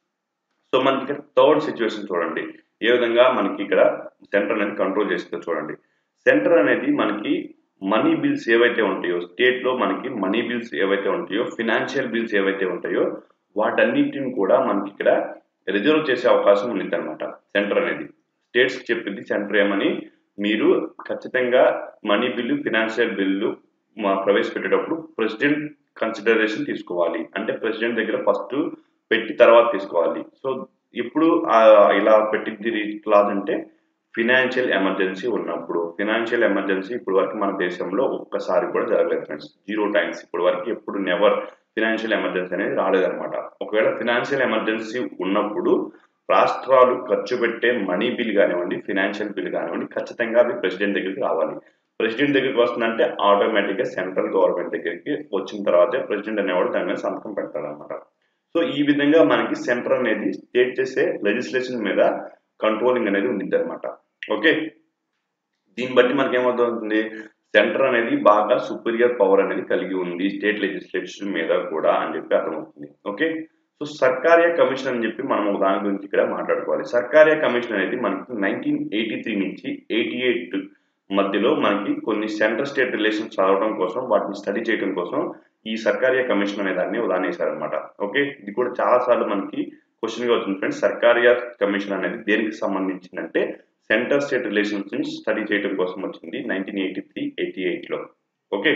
సో మనకి ఇక్కడ థర్డ్ సిచ్యువేషన్ చూడండి ఏ విధంగా మనకి ఇక్కడ సెంటర్ అనేది కంట్రోల్ చేస్తుందో చూడండి సెంటర్ అనేది మనకి మనీ బిల్స్ ఏవైతే ఉంటాయో స్టేట్ లో మనకి మనీ బిల్స్ ఏవైతే ఉంటాయో ఫినాన్షియల్ బిల్స్ ఏవైతే ఉంటాయో వాటన్నిటిని కూడా మనకి ఇక్కడ రిజర్వ్ చేసే అవకాశం ఉంది అనమాట సెంటర్ అనేది స్టేట్స్ చెప్పింది సెంటర్ ఏమని మీరు ఖచ్చితంగా మనీ బిల్లు ఫినాన్షియల్ బిల్లు మా ప్రవేశపెట్టేటప్పుడు ప్రెసిడెంట్ కన్సిడరేషన్ తీసుకోవాలి అంటే ప్రెసిడెంట్ దగ్గర ఫస్ట్ పెట్టి తర్వాత తీసుకోవాలి సో ఇప్పుడు ఇలా పెట్టింది క్లాజ్ అంటే ఫినాన్షియల్ ఎమర్జెన్సీ ఉన్నప్పుడు ఫినాన్షియల్ ఎమర్జెన్సీ ఇప్పుడు వరకు మన దేశంలో ఒక్కసారి కూడా జరగలేదు ఫ్రెండ్స్ జీరో టైమ్స్ ఇప్పుడు వరకు ఎప్పుడు నెవర్ ఫినాన్షియల్ ఎమర్జెన్సీ అనేది రాలేదన్నమాట ఒకవేళ ఫినాన్షియల్ ఎమర్జెన్సీ ఉన్నప్పుడు రాష్ట్రాలు ఖర్చు పెట్టే మనీ బిల్ కానివ్వండి ఫినాన్షియల్ బిల్ కానివ్వండి ఖచ్చితంగా అవి ప్రెసిడెంట్ దగ్గరికి రావాలి ప్రెసిడెంట్ దగ్గరికి వస్తుందంటే ఆటోమేటిక్గా సెంట్రల్ గవర్నమెంట్ దగ్గరికి వచ్చిన తర్వాతే ప్రెసిడెంట్ అనేవాడు దాని మీద సంతకం పెడతాడనమాట సో ఈ విధంగా మనకి సెంటర్ అనేది స్టేట్ చేసే లెజిస్లేషన్ మీద కంట్రోలింగ్ అనేది ఉంది అనమాట ఓకే దీన్ని బట్టి మనకి ఏమవుతుంది సెంటర్ అనేది బాగా సుపీరియర్ పవర్ అనేది కలిగి ఉంది స్టేట్ లెజిస్లేషన్ మీద కూడా అని చెప్పి అర్థమవుతుంది ఓకే సో సర్కార్య కమిషన్ అని చెప్పి మనం ఒక దాని గురించి ఇక్కడ మాట్లాడుకోవాలి సర్కార్య కమిషన్ అనేది మనకి నైన్టీన్ ఎయిటీ త్రీ నుంచి ఎయిటీ ఎయిట్ మధ్యలో మనకి కొన్ని సెంటర్ స్టేట్ రిలేషన్స్ చదవడం కోసం వాటిని స్టడీ చేయడం కోసం ఈ సర్కార్య కమిషన్ అనే దాన్ని ఉదాహరణ వేశారనమాట ఓకే ఇది కూడా చాలా సార్లు మనకి క్వశ్చన్ గా వచ్చింది ఫ్రెండ్స్ సర్కార్య కమిషన్ అనేది దేనికి సంబంధించిందంటే సెంటర్ స్టేట్ రిలేషన్స్ ని స్టడీ చేయడం కోసం వచ్చింది nineteen eighty three eighty eight లో ఓకే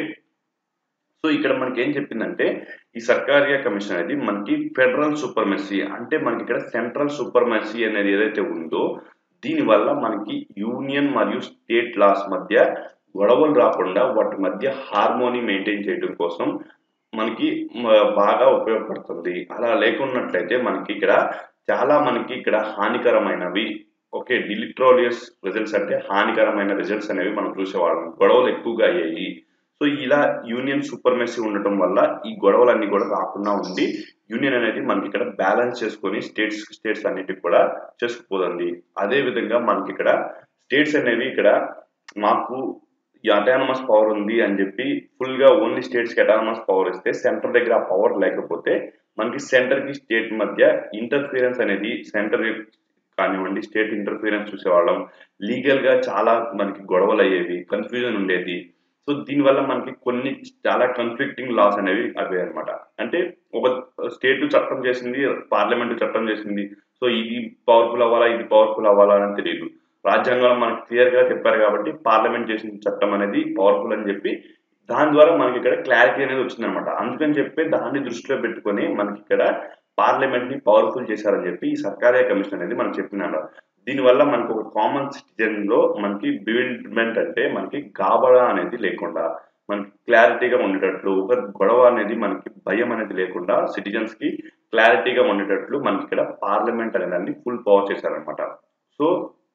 సో ఇక్కడ మనకి ఏం చెప్పిందంటే ఈ సర్కార్య కమిషన్ అనేది మనకి ఫెడరల్ సూపర్మెసీ అంటే మనకి ఇక్కడ సెంట్రల్ సూపర్మెసీ అనేది ఏదైతే ఉందో దీనివల్ల మనకి యూనియన్ మరియు స్టేట్ లాస్ మధ్య గొడవలు రాకుండా వాటి మధ్య హార్మోనీ మెయింటైన్ చేయడం కోసం మనకి బాగా ఉపయోగపడుతుంది అలా లేకున్నట్లయితే మనకి ఇక్కడ చాలా మనకి ఇక్కడ హానికరమైనవి ఓకే డిలిట్రోలియస్ రిజల్ట్స్ అంటే హానికరమైన రిజల్ట్స్ అనేవి మనం చూసేవాళ్ళం గొడవలు ఎక్కువగా అయ్యాయి సో ఇలా యూనియన్ సూపర్మెసీ ఉండటం వల్ల ఈ గొడవలన్నీ కూడా రాకుండా ఉండి యూనియన్ అనేది మనకి ఇక్కడ బ్యాలెన్స్ చేసుకొని స్టేట్స్ స్టేట్స్ అన్నిటికి కూడా చేసుకుపోతుంది అదే విధంగా మనకి ఇక్కడ స్టేట్స్ అనేవి ఇక్కడ మాకు ఈ అటానమస్ పవర్ ఉంది అని చెప్పి ఫుల్ గా ఓన్లీ స్టేట్స్ కి అటానమస్ పవర్ ఇస్తే సెంటర్ దగ్గర ఆ పవర్ లేకపోతే మనకి సెంటర్ కి స్టేట్ మధ్య ఇంటర్ఫీరెన్స్ అనేది సెంటర్ కానివ్వండి స్టేట్ ఇంటర్ఫీరెన్స్ చూసేవాళ్ళం లీగల్ గా చాలా మనకి గొడవలు అయ్యేవి కన్ఫ్యూజన్ ఉండేది సో దీనివల్ల మనకి కొన్ని చాలా కన్ఫ్లిక్టింగ్ లాస్ అనేవి అవి అనమాట అంటే ఒక స్టేట్ చట్టం చేసింది పార్లమెంట్ చట్టం చేసింది సో ఇది పవర్ఫుల్ అవ్వాలా ఇది పవర్ఫుల్ అవ్వాలా అని తెలియదు రాజ్యాంగంలో మనకి క్లియర్ గా చెప్పారు కాబట్టి పార్లమెంట్ చేసిన చట్టం అనేది పవర్ఫుల్ అని చెప్పి దాని ద్వారా మనకి ఇక్కడ క్లారిటీ అనేది వచ్చిందనమాట అందుకని చెప్పి దాన్ని దృష్టిలో పెట్టుకొని మనకి ఇక్కడ పార్లమెంట్ ని పవర్ఫుల్ చేశారని చెప్పి ఈ సర్కారీ కమిషన్ అనేది మనకు చెప్తున్నాడు దీనివల్ల మనకు ఒక కామన్ సిటిజన్ లో మనకి బిల్డ్మెంట్ అంటే మనకి గాబడా అనేది లేకుండా మనకి క్లారిటీగా ఉండేటట్లు ఒక గొడవ అనేది మనకి భయం అనేది లేకుండా సిటిజన్స్ కి క్లారిటీగా ఉండేటట్లు మనకి ఇక్కడ పార్లమెంట్ అనే దాన్ని ఫుల్ పవర్ చేశారనమాట సో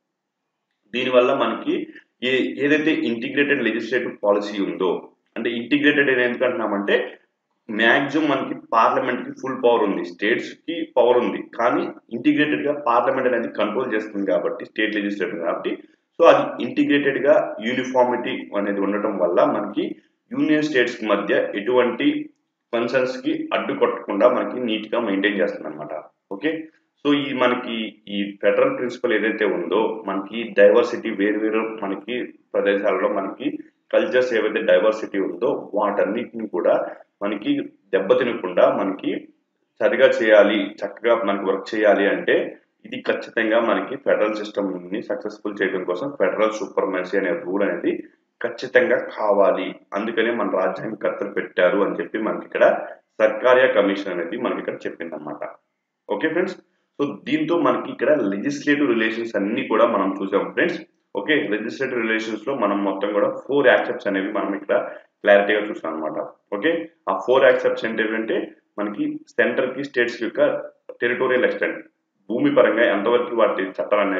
దీనివల్ల మనకి ఏ ఏదైతే ఇంటిగ్రేటెడ్ లెజిస్లేటివ్ పాలసీ ఉందో అంటే ఇంటిగ్రేటెడ్ ఎందుకు అంటున్నామంటే మ్యాక్సిమం మనకి పార్లమెంట్ కి ఫుల్ పవర్ ఉంది స్టేట్స్ కి పవర్ ఉంది కానీ ఇంటిగ్రేటెడ్ గా పార్లమెంట్ అనేది కంట్రోల్ చేస్తుంది కాబట్టి స్టేట్ లెజిస్లేటివ్ కాబట్టి సో అది ఇంటిగ్రేటెడ్ గా యూనిఫార్మిటీ అనేది ఉండటం వల్ల మనకి యూనియన్ స్టేట్స్ మధ్య ఎటువంటి కన్సర్న్స్ కి అడ్డు కొట్టకుండా మనకి నీట్ గా మెయింటైన్ చేస్తుంది అనమాట ఓకే సో ఈ మనకి ఈ ఫెడరల్ ప్రిన్సిపల్ ఏదైతే ఉందో మనకి డైవర్సిటీ వేరు వేరు మనకి ప్రదేశాలలో మనకి కల్చర్స్ ఏవైతే డైవర్సిటీ ఉందో వాటన్నిటిని కూడా మనకి దెబ్బతినకుండా మనకి సరిగా చేయాలి చక్కగా మనకి వర్క్ చేయాలి అంటే ఇది ఖచ్చితంగా మనకి ఫెడరల్ సిస్టమ్ ని సక్సెస్ఫుల్ చేయడం కోసం ఫెడరల్ సూపర్మెసీ అనే రూల్ అనేది ఖచ్చితంగా కావాలి అందుకనే మన రాజ్యాంగకర్తలు పెట్టారు అని చెప్పి మనకి ఇక్కడ సర్కార్య కమిషన్ అనేది మనకి ఇక్కడ చెప్పింది అనమాట ఓకే ఫ్రెండ్స్ సో దీంతో మనకి ఇక్కడ లెజిస్లేటివ్ రిలేషన్స్ అన్ని కూడా మనం చూసాం ఫ్రెండ్స్ ఓకే లెజిస్లేటివ్ రిలేషన్స్ లో మనం మొత్తం కూడా ఫోర్ యాక్సెప్ట్స్ అనేవి మనం ఇక్కడ క్లారిటీగా చూసాం అనమాట ఓకే ఆ ఫోర్ యాక్సెప్ట్స్ ఏంటంటే మనకి సెంటర్ కి స్టేట్స్ యొక్క టెరిటోరియల్ ఎక్స్టెంట్ భూమి పరంగా ఎంతవరకు వాటి చట్టాలు అనేవి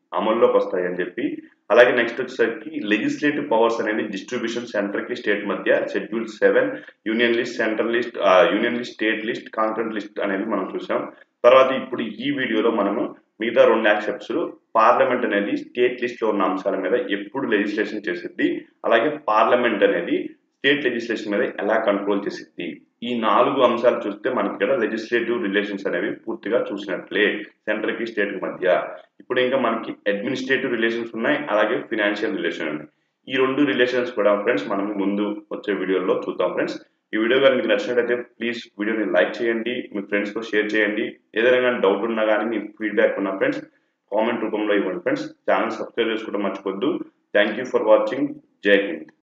అమల్లోకి వస్తాయి అని చెప్పి అలాగే నెక్స్ట్ వచ్చేసరికి లెజిస్లేటివ్ పవర్స్ అనేది డిస్ట్రిబ్యూషన్ సెంటర్ కి స్టేట్ మధ్య schedule seven union list central list union list state list concurrent list అనేది మనం చూసాం తర్వాత ఇప్పుడు ఈ వీడియోలో మనము మిగతా రెండు యాక్సెప్ట్స్ పార్లమెంట్ అనేది స్టేట్ లిస్ట్ లో ఉన్న అంశాల మీద ఎప్పుడు లెజిస్లేషన్ చేసిద్ది అలాగే పార్లమెంట్ అనేది స్టేట్ లెజిస్లేషన్ మీద ఎలా కంట్రోల్ చేసిద్ది ఈ నాలుగు అంశాలు చూస్తే మనకి ఇక్కడ లెజిస్లేటివ్ రిలేషన్స్ అనేవి పూర్తిగా చూసినట్లే సెంటర్ కి స్టేట్ కి మధ్య ఇప్పుడు ఇంకా మనకి అడ్మినిస్ట్రేటివ్ రిలేషన్స్ ఉన్నాయి అలాగే ఫినాన్షియల్ రిలేషన్ ఉన్నాయి ఈ రెండు రిలేషన్స్ కూడా ఫ్రెండ్స్ మనం ముందు వచ్చే వీడియోలో చూద్దాం ఫ్రెండ్స్ ఈ వీడియో కానీ మీకు నచ్చినట్లయితే ప్లీజ్ వీడియోని లైక్ చేయండి మీ ఫ్రెండ్స్ తో షేర్ చేయండి ఏదైనా కానీ డౌట్ ఉన్నా కానీ మీ ఫీడ్బ్యాక్ ఉన్న ఫ్రెండ్స్ కామెంట్ రూపంలో ఇవ్వండి ఫ్రెండ్స్ ఛానల్ సబ్స్క్రైబ్ చేసుకోవడం మర్చిపోద్దు థ్యాంక్ యూ ఫర్ వాచింగ్ జై హింద్